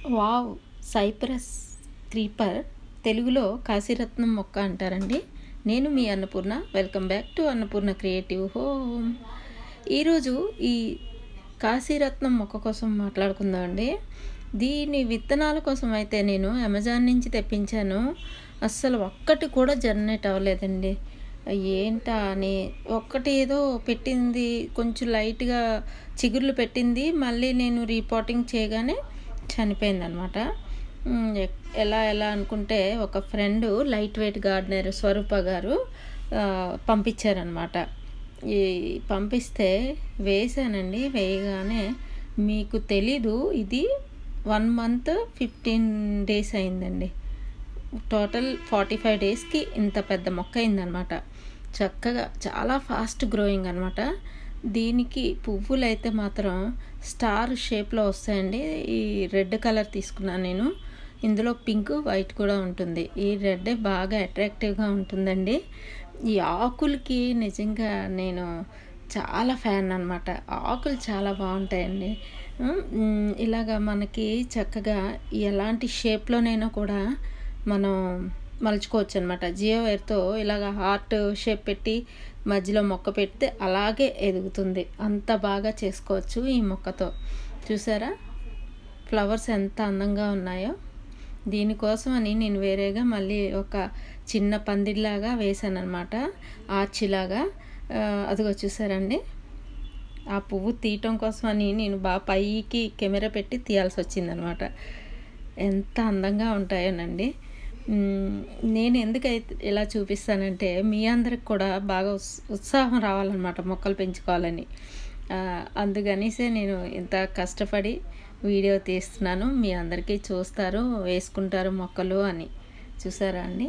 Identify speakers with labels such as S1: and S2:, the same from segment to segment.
S1: wow cypress creeper తెలుగులో కాశీరత్నం మొక్క అంటారండి నేను మీ Annapurna welcome back to Annapurna creative home ఈరోజు ఈ కాశీరత్నం మొక్క కోసం మాట్లాడుకుందాం అండి దీని విత్తనాల కోసం అయితే నేను అమెజాన్ నుంచి తెప్పించాను అస్సలు ఒక్కటి కూడా జనరేట్ అవ్వలేదండి ఏంటా అని ఒక్కటి ఏదో పెట్టింది కొంచెం లైట్గా చిగుర్లు పెట్టింది మళ్ళీ నేను రీపోర్టింగ్ చేయగానే చనిపోయింది అనమాట ఎలా ఎలా అనుకుంటే ఒక friend light weight gardener Swaroopa గారు పంపించారనమాట ఈ పంపిస్తే వేసానండి వేయగానే మీకు తెలీదు ఇది వన్ మంత్ ఫిఫ్టీన్ డేస్ అయిందండి టోటల్ ఫార్టీ ఫైవ్ డేస్కి ఇంత పెద్ద మొక్క అయిందనమాట చక్కగా చాలా ఫాస్ట్ గ్రోయింగ్ అనమాట దీనికి పువ్వులు అయితే మాత్రం స్టార్ షేప్లో వస్తాయండి ఈ రెడ్ కలర్ తీసుకున్నాను నేను ఇందులో పింక్ వైట్ కూడా ఉంటుంది ఈ రెడ్ బాగా అట్రాక్టివ్గా ఉంటుందండి ఈ ఆకులకి నిజంగా నేను చాలా ఫ్యాన్ అనమాట ఆకులు చాలా బాగుంటాయండి ఇలాగా మనకి చక్కగా ఎలాంటి షేప్లోనైనా కూడా మనం మలుచుకోవచ్చు అనమాట జియో వైర్తో ఇలాగ హార్ట్ షేప్ పెట్టి మధ్యలో మొక్క పెడితే అలాగే ఎదుగుతుంది అంత బాగా చేసుకోవచ్చు ఈ మొక్కతో చూసారా ఫ్లవర్స్ ఎంత అందంగా ఉన్నాయో దీనికోసం అని నేను వేరేగా మళ్ళీ ఒక చిన్న పందిరిలాగా వేసాను అనమాట ఆర్చిలాగా అదిగో చూసారండి ఆ పువ్వు తీయటం కోసం అని నేను బాగా పైకి కెమెరా పెట్టి తీయాల్సి వచ్చిందనమాట ఎంత అందంగా ఉంటాయోనండి నేను ఎందుకైతే ఇలా చూపిస్తానంటే మీ అందరికి కూడా బాగా ఉత్సాహం రావాలన్నమాట మొక్కలు పెంచుకోవాలని అందుకనిసే నేను ఇంత కష్టపడి వీడియో తీస్తున్నాను మీ అందరికీ చూస్తారు వేసుకుంటారు మొక్కలు అని చూసారా అండి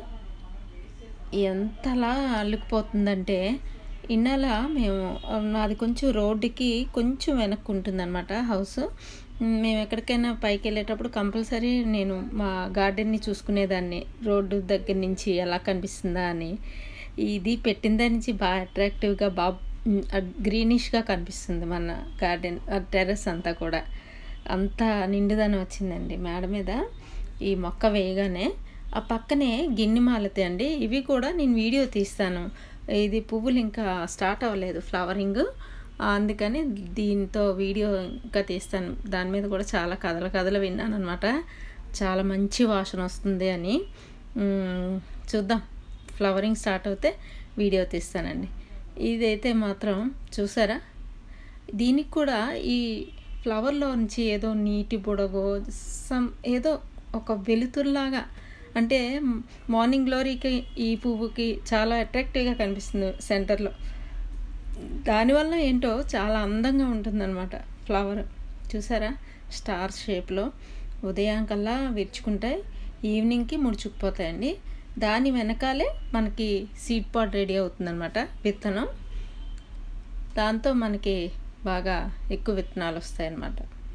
S1: ఎంతలా అల్లుకుపోతుందంటే ఇన్నాళ్ళ మేము అది కొంచెం రోడ్డుకి కొంచెం వెనక్కు ఉంటుందన్నమాట హౌస్ మేము ఎక్కడికైనా పైకి వెళ్ళేటప్పుడు కంపల్సరీ నేను మా గార్డెన్ని చూసుకునేదాన్ని రోడ్డు దగ్గర నుంచి ఎలా కనిపిస్తుందా అని ఇది పెట్టిన నుంచి బాగా అట్రాక్టివ్గా బాగా గ్రీనిష్గా కనిపిస్తుంది మన గార్డెన్ టెర్రస్ అంతా కూడా అంత నిండుదనం వచ్చిందండి మేడ మీద ఈ మొక్క వేయగానే ఆ పక్కనే గిన్నె మాలతే అండి ఇవి కూడా నేను వీడియో తీస్తాను ఇది పువ్వులు ఇంకా స్టార్ట్ అవ్వలేదు ఫ్లవరింగ్ అందుకని దీంతో వీడియో ఇంకా తీస్తాను దాని మీద కూడా చాలా కథల కథలు విన్నాను అనమాట చాలా మంచి వాసన వస్తుంది అని చూద్దాం ఫ్లవరింగ్ స్టార్ట్ అవుతే వీడియో తీస్తానండి ఇదైతే మాత్రం చూసారా దీనికి కూడా ఈ ఫ్లవర్లో నుంచి ఏదో నీటి బుడగో సమ్ ఏదో ఒక వెలుతురులాగా అంటే మార్నింగ్ గ్లోరీకి ఈ పువ్వుకి చాలా అట్రాక్టివ్గా కనిపిస్తుంది సెంటర్లో దానివల్ల ఏంటో చాలా అందంగా ఉంటుందన్నమాట ఫ్లవర్ చూసారా స్టార్ షేప్లో ఉదయం కల్లా విరుచుకుంటాయి ఈవినింగ్కి ముడుచుకుపోతాయండి దాని వెనకాలే మనకి సీడ్ పాట్ రెడీ అవుతుందన్నమాట విత్తనం దాంతో మనకి బాగా ఎక్కువ విత్తనాలు వస్తాయన్నమాట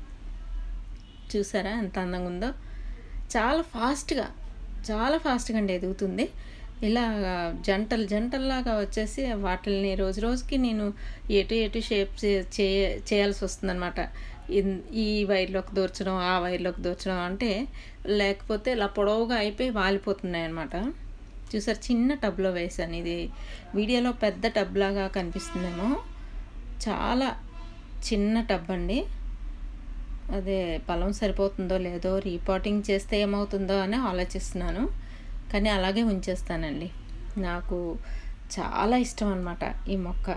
S1: చూసారా ఎంత అందంగా ఉందో చాలా ఫాస్ట్గా చాలా ఫాస్ట్గా అండి ఎదుగుతుంది ఇలా జంటలు జంటల్లాగా వచ్చేసి వాటిని రోజు రోజుకి నేను ఎటు ఎటు షేప్ చేయ చేయాల్సి వస్తుందన్నమాట ఈ వైర్లోకి దూర్చడం ఆ వైర్లోకి దూర్చడం అంటే లేకపోతే ఇలా పొడవుగా అయిపోయి వాలిపోతున్నాయి అనమాట చూసారు చిన్న టబ్లో వేసాను ఇది వీడియోలో పెద్ద టబ్ లాగా కనిపిస్తుందేమో చాలా చిన్న టబ్ అండి అదే పొలం సరిపోతుందో లేదో రీపాటింగ్ చేస్తే ఏమవుతుందో అని ఆలోచిస్తున్నాను కానీ అలాగే ఉంచేస్తానండి నాకు చాలా ఇష్టం అనమాట ఈ మొక్క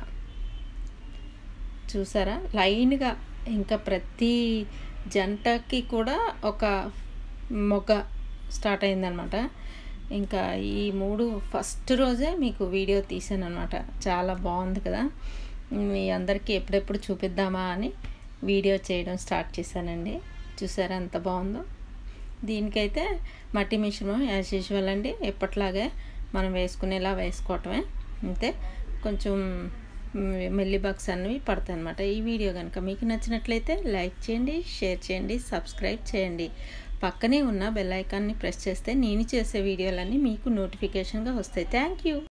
S1: చూసారా లైన్గా ఇంకా ప్రతి జంటకి కూడా ఒక మొగ్గ స్టార్ట్ అయిందనమాట ఇంకా ఈ మూడు ఫస్ట్ రోజే మీకు వీడియో తీసాను అనమాట చాలా బాగుంది కదా మీ అందరికీ ఎప్పుడెప్పుడు చూపిద్దామా అని వీడియో చేయడం స్టార్ట్ చేశానండి చూసారా ఎంత బాగుందో దీనికైతే మట్టి మిశ్రమం యాజ్ యూజువల్ అండి ఎప్పట్లాగే మనం వేసుకునేలా వేసుకోవటమే అంతే కొంచెం మెల్లి బాక్స్ అన్నవి పడతాయి అనమాట ఈ వీడియో కనుక మీకు నచ్చినట్లయితే లైక్ చేయండి షేర్ చేయండి సబ్స్క్రైబ్ చేయండి పక్కనే ఉన్న బెల్ ఐకాన్ని ప్రెస్ చేస్తే నేను చేసే వీడియోలన్నీ మీకు నోటిఫికేషన్గా వస్తాయి థ్యాంక్ యూ